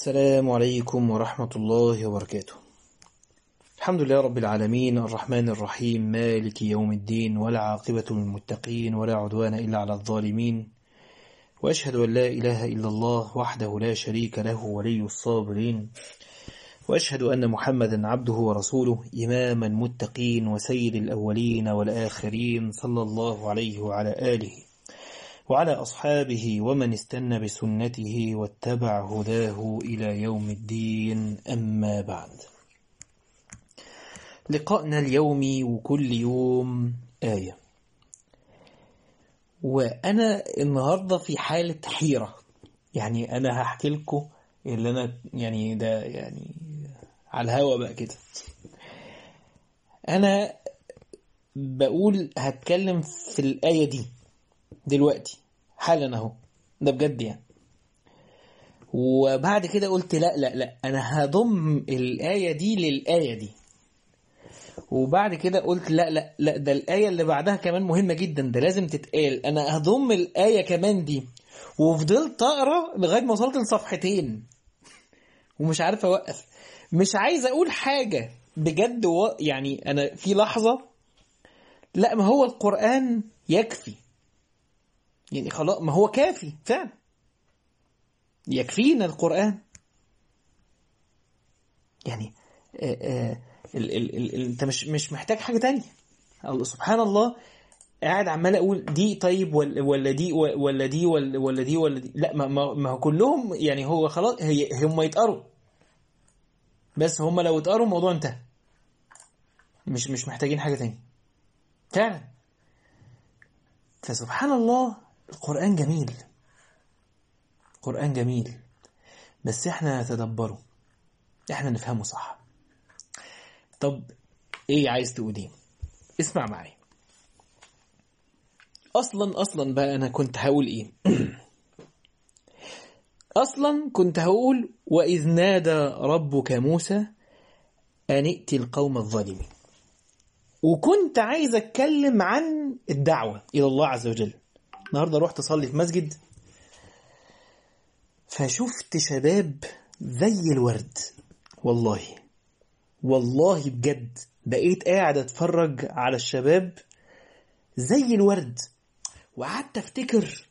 السلام عليكم ورحمة الله وبركاته الحمد لله رب العالمين الرحمن الرحيم مالك يوم الدين ولا عاقبة للمتقين ولا عدوان إلا على الظالمين وأشهد أن لا إله إلا الله وحده لا شريك له ولي الصابرين وأشهد أن محمدا عبده ورسوله إمام المتقين وسيد الأولين والآخرين صلى الله عليه وعلى آله وعلى أصحابه ومن استنى بسنته واتبع هداه إلى يوم الدين أما بعد لقاءنا اليومي وكل يوم آية وأنا النهاردة في حالة حيرة يعني أنا هحكي لكم اللي أنا يعني ده يعني على الهوا بقى كده أنا بقول هتكلم في الآية دي دلوقتي حالا اهو ده بجد يعني وبعد كده قلت لا لا لا انا هضم الآية دي للآية دي وبعد كده قلت لا لا لا ده الآية اللي بعدها كمان مهمة جدا ده لازم تتقال انا هضم الآية كمان دي وفضلت اقرا لغاية ما وصلت لصفحتين ومش عارف اوقف مش عايز اقول حاجة بجد و... يعني انا في لحظة لا ما هو القرآن يكفي يعني خلاص ما هو كافي فعلا يكفينا القرآن يعني آآ آآ ال ال ال ال انت مش مش محتاج حاجة تانية الله سبحان الله قاعد عمال اقول دي طيب ولا ولا دي ولا دي ولا ولا دي ولا دي لا ما ما هو كلهم يعني هو خلاص هي هم يتقروا بس هم لو اتقروا الموضوع انتهى مش مش محتاجين حاجة تانية فعلا فسبحان الله القرآن جميل القرآن جميل بس احنا نتدبره احنا نفهمه صح طب ايه عايز تقول ايه اسمع معايا اصلا اصلا بقى انا كنت هقول ايه اصلا كنت هقول واذ نادى ربك موسى ان ائت القوم الظالمين وكنت عايز اتكلم عن الدعوه الى الله عز وجل النهارده رحت اصلي في مسجد فشفت شباب زي الورد والله والله بجد بقيت قاعد اتفرج على الشباب زي الورد وقعدت افتكر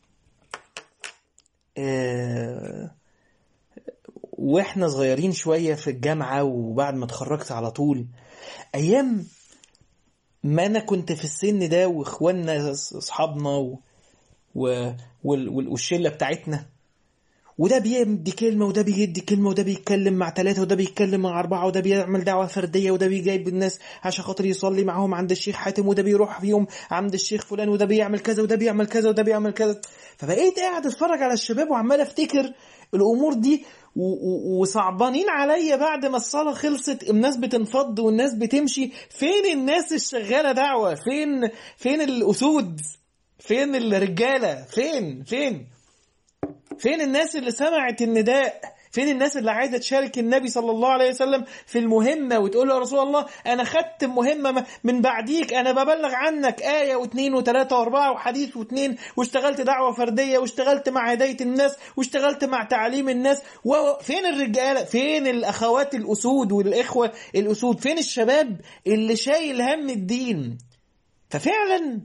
آه واحنا صغيرين شوية في الجامعة وبعد ما اتخرجت على طول ايام ما انا كنت في السن ده واخواننا اصحابنا و... و... والشله بتاعتنا وده بيدي كلمة وده بيدي كلمة وده بيتكلم مع ثلاثة وده بيتكلم مع أربعة وده بيعمل دعوة فردية وده بيجيب الناس عشان خاطر يصلي معاهم عند الشيخ حاتم وده بيروح فيهم عند الشيخ فلان وده بيعمل كذا وده بيعمل كذا وده بيعمل كذا فبقيت قاعد اتفرج على الشباب وعمال افتكر الأمور دي وصعبانين عليا بعد ما الصلاة خلصت الناس بتنفض والناس بتمشي فين الناس الشغالة دعوة فين فين الأسود فين الرجالة فين فين فين الناس اللي سمعت النداء فين الناس اللي عايزه تشارك النبي صلى الله عليه وسلم في المهمه وتقول له يا رسول الله انا خدت مهمه من بعديك انا ببلغ عنك ايه واثنين وثلاثه واربعه وحديث واثنين واشتغلت دعوه فرديه واشتغلت مع هدايه الناس واشتغلت مع تعليم الناس فين الرجاله فين الاخوات الاسود والاخوه الاسود فين الشباب اللي شايل هم الدين ففعلا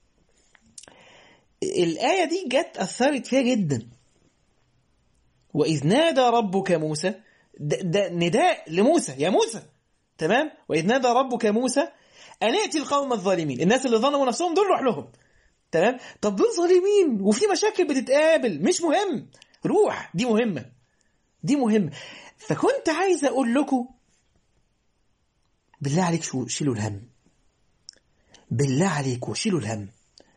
الآية دي جت أثرت فيها جدا وإذ نادى ربك موسى ده, ده نداء لموسى يا موسى تمام وإذ نادى ربك موسى أن ائتي القوم الظالمين الناس اللي ظلموا نفسهم دول روح لهم تمام طب دول ظالمين وفي مشاكل بتتقابل مش مهم روح دي مهمة دي مهمة فكنت عايز أقول لكم بالله عليك شو شيلوا الهم بالله عليكم شيلوا الهم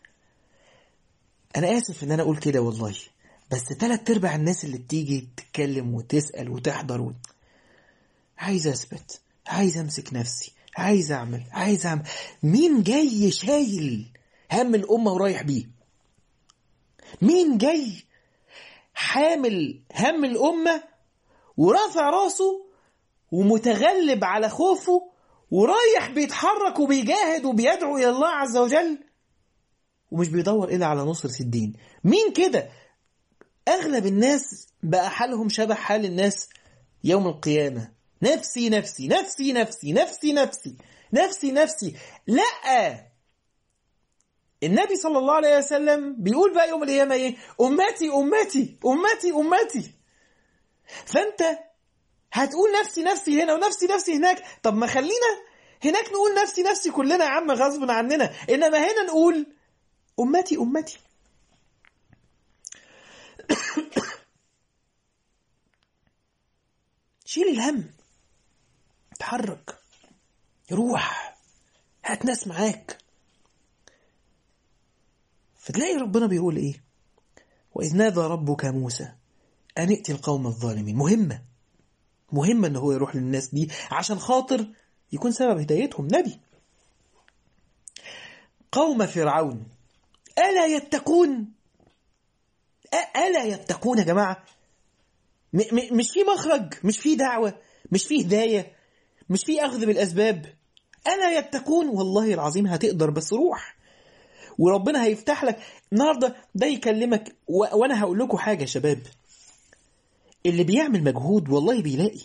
انا اسف ان انا اقول كده والله بس تلات ارباع الناس اللي بتيجي تتكلم وتسال وتحضر و... عايز اثبت عايز امسك نفسي عايز اعمل عايز اعمل مين جاي شايل هم الامه ورايح بيه مين جاي حامل هم الامه ورافع راسه ومتغلب على خوفه ورايح بيتحرك وبيجاهد وبيدعو الى الله عز وجل ومش بيدور إلا على نصرة الدين مين كده أغلب الناس بقى حالهم شبه حال الناس يوم القيامة نفسي نفسي نفسي نفسي نفسي نفسي نفسي نفسي لا النبي صلى الله عليه وسلم بيقول بقى يوم القيامة ايه أمتي أمتي أمتي أمتي فأنت هتقول نفسي نفسي هنا ونفسي نفسي هناك طب ما خلينا هناك نقول نفسي نفسي كلنا يا عم غصب عننا إنما هنا نقول أمتي أمتي شيل الهم اتحرك روح هات ناس معاك فتلاقي ربنا بيقول ايه وإذ نادى ربك موسى أن ائت القوم الظالمين مهمة مهمة ان هو يروح للناس دي عشان خاطر يكون سبب هدايتهم نبي قوم فرعون ألا يتقون ألا يتقون يا جماعة م م مش في مخرج مش في دعوة مش في هداية مش في أخذ بالأسباب ألا يتقون والله العظيم هتقدر بس روح وربنا هيفتح لك النهارده ده يكلمك و... وانا هقول لكم حاجه يا شباب اللي بيعمل مجهود والله بيلاقي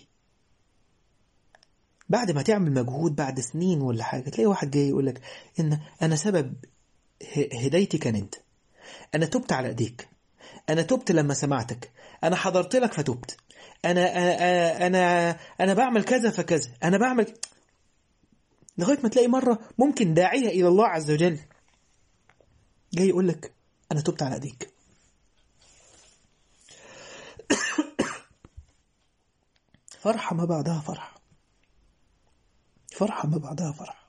بعد ما تعمل مجهود بعد سنين ولا حاجه تلاقي واحد جاي يقول لك ان انا سبب هدايتي كان انت انا تبت على ايديك انا تبت لما سمعتك انا حضرت لك فتبت انا انا انا انا بعمل كذا فكذا انا بعمل لغايه ما تلاقي مره ممكن داعيه الى الله عز وجل جاي يقول لك انا تبت على ايديك فرحه ما بعدها فرحه فرحه ما بعدها فرحه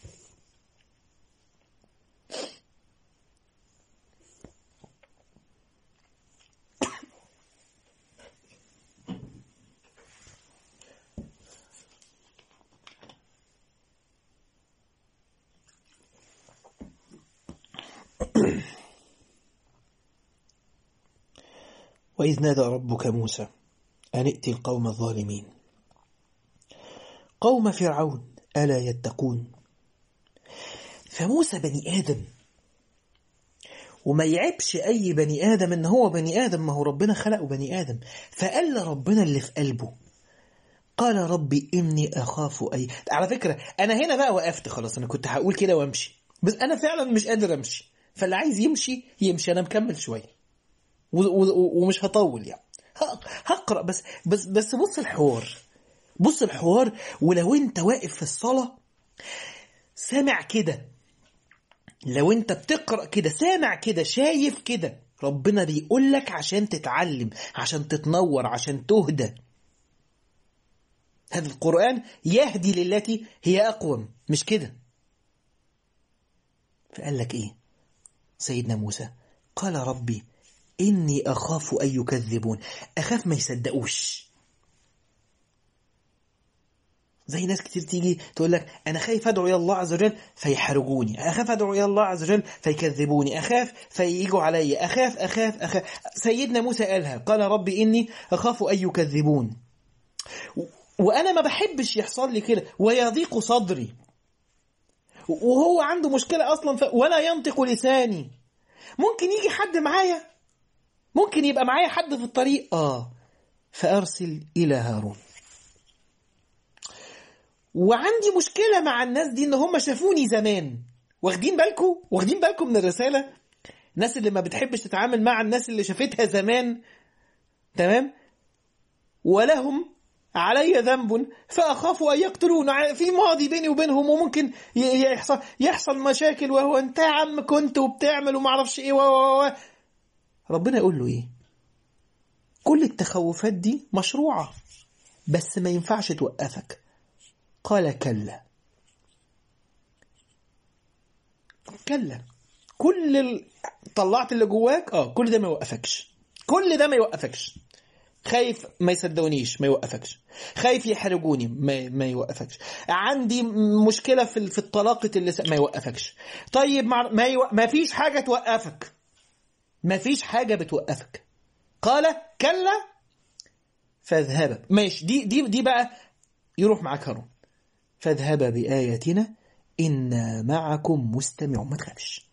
وإذ نادى ربك موسى أن ائت القوم الظالمين قوم فرعون ألا يتقون فموسى بني آدم وما يعبش أي بني آدم إن هو بني آدم ما هو ربنا خلقه بني آدم فقال لربنا اللي في قلبه قال ربي إني أخاف أي على فكرة أنا هنا بقى وقفت خلاص أنا كنت هقول كده وأمشي بس أنا فعلا مش قادر أمشي فاللي عايز يمشي يمشي أنا مكمل شوية ومش هطول يعني هقرا بس بس بس بص الحوار بص الحوار ولو انت واقف في الصلاه سامع كده لو انت بتقرا كده سامع كده شايف كده ربنا بيقول لك عشان تتعلم عشان تتنور عشان تهدى هذا القرآن يهدي للتي هي أقوم مش كده فقال لك إيه سيدنا موسى قال ربي إني أخاف أن يكذبون أخاف ما يصدقوش زي ناس كتير تيجي تقول لك أنا خايف أدعو إلى الله عز وجل فيحرجوني أخاف أدعو إلى الله عز وجل فيكذبوني أخاف فييجوا علي أخاف أخاف أخاف سيدنا موسى قالها قال ربي إني أخاف أن يكذبون وأنا ما بحبش يحصل لي كده ويضيق صدري وهو عنده مشكلة أصلا ف... ولا ينطق لساني ممكن يجي حد معايا ممكن يبقى معايا حد في الطريق آه فأرسل إلى هارون وعندي مشكلة مع الناس دي إن هم شافوني زمان واخدين بالكم واخدين بالكم من الرسالة الناس اللي ما بتحبش تتعامل مع الناس اللي شافتها زمان تمام ولهم علي ذنب فأخاف أن يقتلون في ماضي بيني وبينهم وممكن يحصل يحصل مشاكل وهو أنت يا عم كنت وبتعمل وما اعرفش إيه و و ربنا يقول له إيه كل التخوفات دي مشروعة بس ما ينفعش توقفك قال كلا كلا كل ال... طلعت اللي جواك اه كل ده ما يوقفكش كل ده ما يوقفكش خايف ما يصدقونيش ما يوقفكش خايف يحرجوني ما, ما يوقفكش عندي مشكله في في الطلاقه اللي ما يوقفكش طيب مع... ما, يو... ما فيش حاجه توقفك ما فيش حاجه بتوقفك قال كلا فاذهبا ماشي دي دي دي بقى يروح معاك هارون فاذهبا بآياتنا إنا معكم مستمعون ما تخافش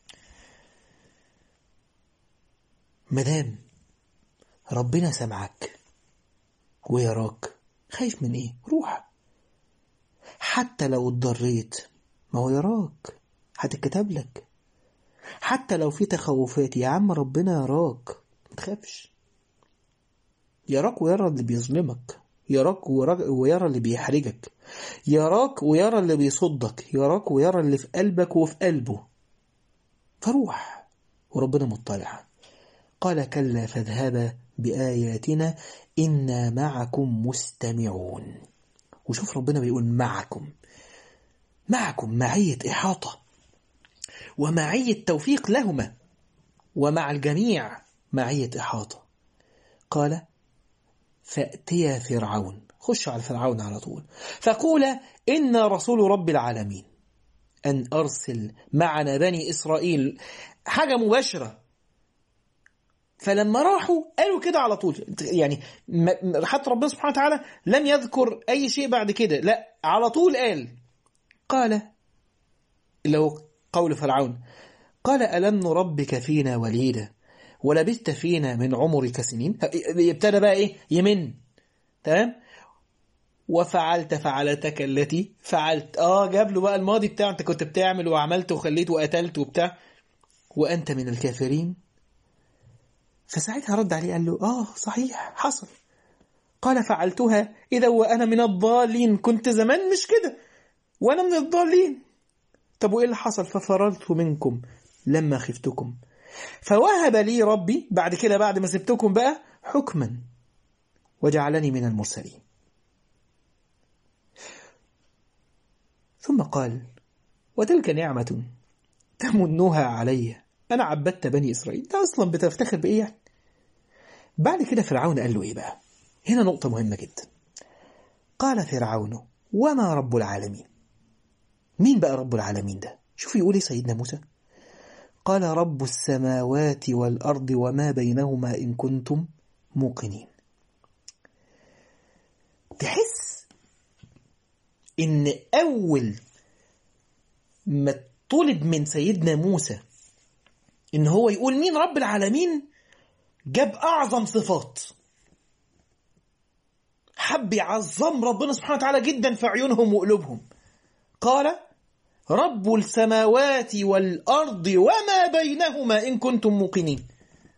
مدام ربنا سمعك ويراك خايف من ايه روح حتى لو اتضريت ما هو يراك هتتكتب لك حتى لو في تخوفات يا عم ربنا يراك ما تخافش يراك ويرى اللي بيظلمك يراك ويرى اللي بيحرجك يراك ويرى اللي بيصدك يراك ويرى اللي في قلبك وفي قلبه فروح وربنا مطلع قال كلا فاذهبا بآياتنا إنا معكم مستمعون وشوف ربنا بيقول معكم معكم معية إحاطة ومعية توفيق لهما ومع الجميع معية إحاطة قال فأتيا فرعون خش على فرعون على طول فقولا إن رسول رب العالمين أن أرسل معنا بني إسرائيل حاجة مباشرة فلما راحوا قالوا كده على طول يعني حتى ربنا سبحانه وتعالى لم يذكر أي شيء بعد كده لا على طول قال قال اللي هو قول فرعون قال ألم نربك فينا وليدا ولبثت فينا من عمرك سنين ابتدى بقى ايه يمن تمام وفعلت فعلتك التي فعلت اه جاب له بقى الماضي بتاعه انت كنت بتعمل وعملت وخليت وقتلت وبتاع وانت من الكافرين فساعتها رد عليه قال له اه صحيح حصل قال فعلتها اذا وانا من الضالين كنت زمان مش كده وانا من الضالين طب وايه اللي حصل ففررت منكم لما خفتكم فوهب لي ربي بعد كده بعد ما سبتكم بقى حكما وجعلني من المرسلين ثم قال وتلك نعمة تمنها علي أنا عبدت بني إسرائيل ده أصلا بتفتخر بإيه يعني بعد كده فرعون قال له إيه بقى هنا نقطة مهمة جدا قال فرعون وما رب العالمين مين بقى رب العالمين ده شوف يقول إيه سيدنا موسى قال رب السماوات والأرض وما بينهما إن كنتم موقنين تحس إن أول ما طلب من سيدنا موسى إن هو يقول مين رب العالمين جاب أعظم صفات حب يعظم ربنا سبحانه وتعالى جدا في عيونهم وقلوبهم قال رب السماوات والأرض وما بينهما إن كنتم موقنين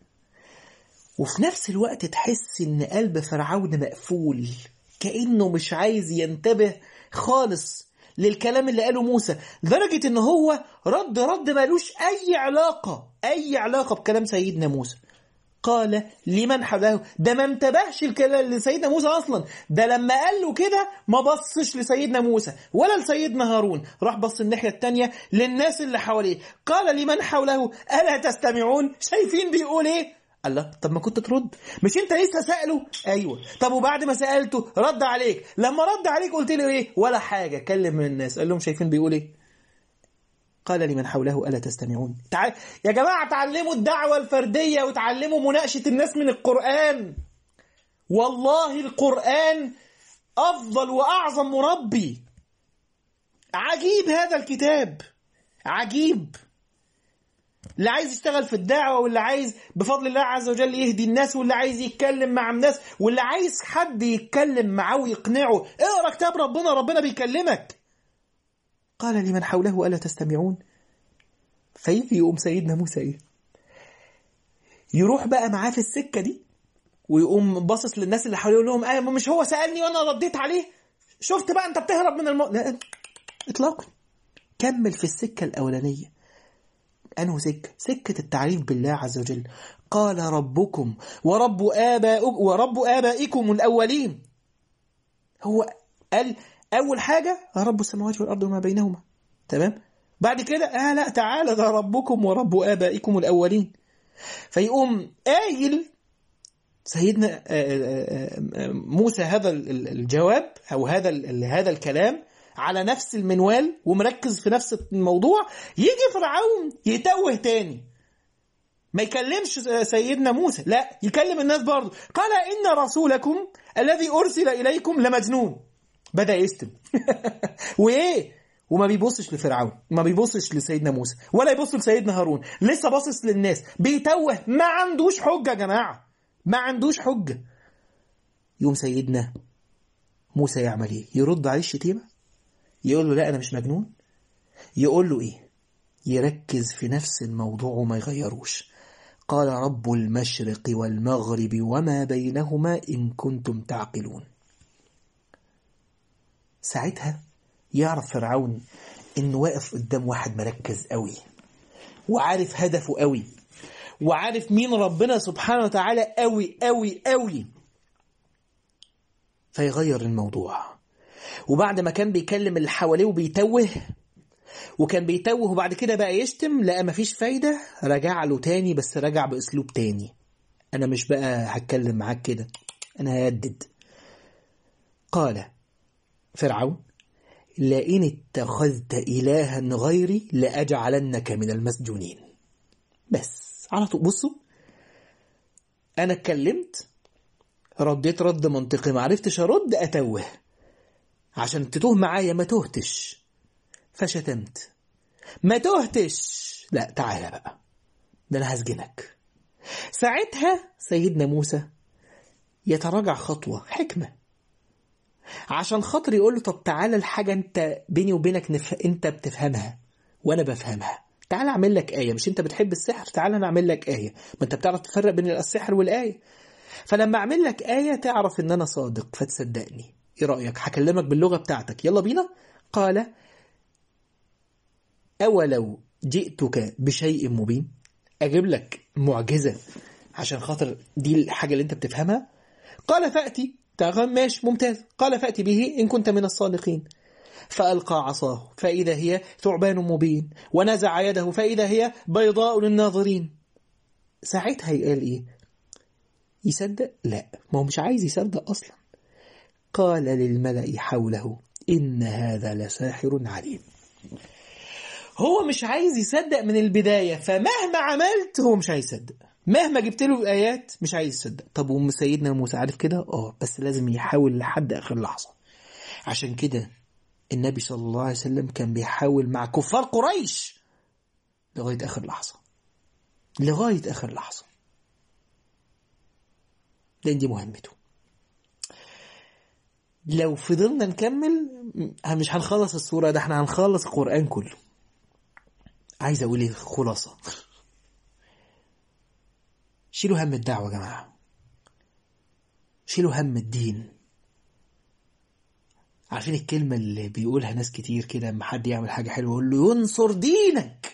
وفي نفس الوقت تحس إن قلب فرعون مقفول كأنه مش عايز ينتبه خالص للكلام اللي قاله موسى لدرجة إن هو رد رد مالوش أي علاقة أي علاقة بكلام سيدنا موسى قال لمن حوله ده ما انتبهش الكلام لسيدنا موسى اصلا ده لما قال له كده ما بصش لسيدنا موسى ولا لسيدنا هارون راح بص الناحيه الثانيه للناس اللي حواليه قال لمن حوله الا تستمعون شايفين بيقول ايه الله طب ما كنت ترد مش انت لسه ساله ايوه طب وبعد ما سالته رد عليك لما رد عليك قلت له ايه ولا حاجه كلم من الناس قال لهم شايفين بيقول ايه قال لمن حوله ألا تستمعون تع... يا جماعة تعلموا الدعوة الفردية وتعلموا مناقشة الناس من القرآن والله القرآن أفضل وأعظم مربي عجيب هذا الكتاب عجيب اللي عايز يشتغل في الدعوة واللي عايز بفضل الله عز وجل يهدي الناس واللي عايز يتكلم مع الناس واللي عايز حد يتكلم معاه ويقنعه اقرا كتاب ربنا ربنا بيكلمك قال لمن حوله ألا تستمعون فيجي يقوم سيدنا موسى إيه يروح بقى معاه في السكة دي ويقوم باصص للناس اللي حواليه يقول لهم آه مش هو سألني وأنا رديت عليه شفت بقى أنت بتهرب من المو... لا إطلاقا كمل في السكة الأولانية أنه سكة سكة التعريف بالله عز وجل قال ربكم ورب آبائكم ورب آبائكم الأولين هو قال أول حاجة رب السماوات والأرض وما بينهما تمام بعد كده آه لا تعالى ده ربكم ورب آبائكم الأولين فيقوم قايل سيدنا موسى هذا الجواب أو هذا هذا الكلام على نفس المنوال ومركز في نفس الموضوع يجي فرعون يتوه تاني ما يكلمش سيدنا موسى لا يكلم الناس برضه قال إن رسولكم الذي أرسل إليكم لمجنون بدأ يشتم وإيه وما بيبصش لفرعون ما بيبصش لسيدنا موسى ولا يبص لسيدنا هارون لسه باصص للناس بيتوه ما عندوش حجة يا جماعة ما عندوش حجة يوم سيدنا موسى يعمل ايه يرد عليه الشتيمة يقول له لا انا مش مجنون يقول له ايه يركز في نفس الموضوع وما يغيروش قال رب المشرق والمغرب وما بينهما إن كنتم تعقلون ساعتها يعرف فرعون إنه واقف قدام واحد مركز قوي وعارف هدفه قوي وعارف مين ربنا سبحانه وتعالى قوي قوي قوي فيغير الموضوع وبعد ما كان بيكلم اللي حواليه وبيتوه وكان بيتوه وبعد كده بقى يشتم لقى مفيش فايدة رجع له تاني بس رجع بأسلوب تاني أنا مش بقى هتكلم معاك كده أنا هيدد قال فرعون لئن اتخذت إلها غيري لأجعلنك من المسجونين بس على طول بصوا أنا اتكلمت رديت رد منطقي ما عرفتش أرد أتوه عشان تتوه معايا ما تهتش فشتمت ما تهتش لا تعالى بقى ده انا هسجنك ساعتها سيدنا موسى يتراجع خطوة حكمة عشان خاطر يقول له طب تعالى الحاجة انت بيني وبينك نف... انت بتفهمها وانا بفهمها تعالى اعمل لك آية مش انت بتحب السحر تعالى انا اعمل لك آية ما انت بتعرف تفرق بين السحر والآية فلما اعمل لك آية تعرف ان انا صادق فتصدقني ايه رأيك هكلمك باللغة بتاعتك يلا بينا قال أولو جئتك بشيء مبين أجيب لك معجزة عشان خاطر دي الحاجة اللي أنت بتفهمها قال فأتي تمام ماشي ممتاز قال فأتي به إن كنت من الصادقين فألقى عصاه فإذا هي ثعبان مبين ونزع يده فإذا هي بيضاء للناظرين ساعتها يقال إيه يصدق لا ما هو مش عايز يصدق أصلا قال للملأ حوله إن هذا لساحر عليم هو مش عايز يصدق من البداية فمهما عملت هو مش عايز يصدق مهما جبت له الآيات مش عايز يصدق طب وام سيدنا موسى عارف كده اه بس لازم يحاول لحد آخر لحظة عشان كده النبي صلى الله عليه وسلم كان بيحاول مع كفار قريش لغاية آخر لحظة لغاية آخر لحظة لأن دي مهمته لو فضلنا نكمل مش هنخلص السورة ده احنا هنخلص القرآن كله عايز اقول ايه خلاصة شيلوا هم الدعوة يا جماعة شيلوا هم الدين عارفين الكلمة اللي بيقولها ناس كتير كده لما حد يعمل حاجة حلوة يقول له ينصر دينك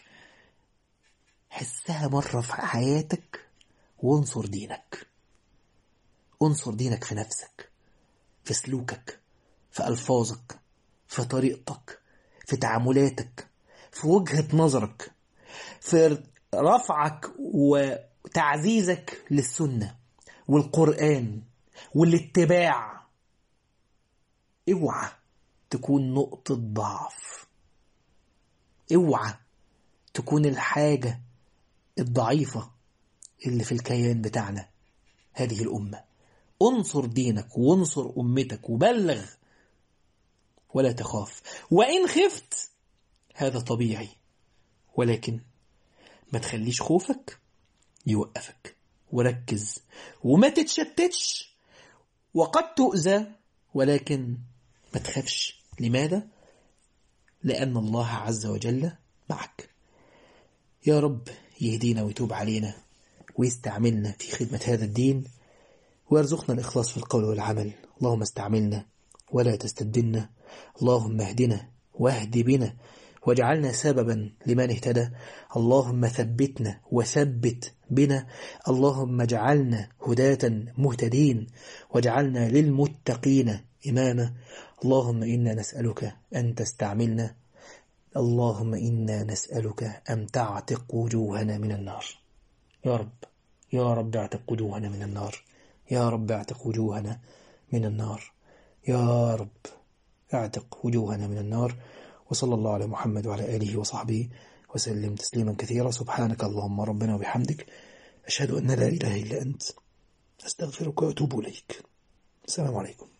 حسها مرة في حياتك وانصر دينك انصر دينك في نفسك في سلوكك في ألفاظك في طريقتك في تعاملاتك في وجهة نظرك في رفعك وتعزيزك للسنة والقرآن والاتباع اوعى تكون نقطة ضعف اوعى تكون الحاجة الضعيفة اللي في الكيان بتاعنا هذه الأمة انصر دينك وانصر أمتك وبلغ ولا تخاف وإن خفت هذا طبيعي ولكن ما تخليش خوفك يوقفك وركز وما تتشتتش وقد تؤذى ولكن ما تخافش لماذا؟ لأن الله عز وجل معك يا رب يهدينا ويتوب علينا ويستعملنا في خدمة هذا الدين ويرزقنا الإخلاص في القول والعمل اللهم استعملنا ولا تستبدلنا اللهم اهدنا واهد بنا واجعلنا سببا لمن اهتدى اللهم ثبتنا وثبت بنا اللهم اجعلنا هداة مهتدين واجعلنا للمتقين إماما اللهم إنا نسألك أن تستعملنا اللهم إنا نسألك أن تعتق وجوهنا من النار يا رب يا رب اعتق وجوهنا من النار يا رب اعتق وجوهنا من النار يا رب اعتق وجوهنا من النار وصلى الله على محمد وعلى آله وصحبه وسلم تسليما كثيرا سبحانك اللهم ربنا وبحمدك أشهد أن لا إله إلا أنت أستغفرك وأتوب إليك السلام عليكم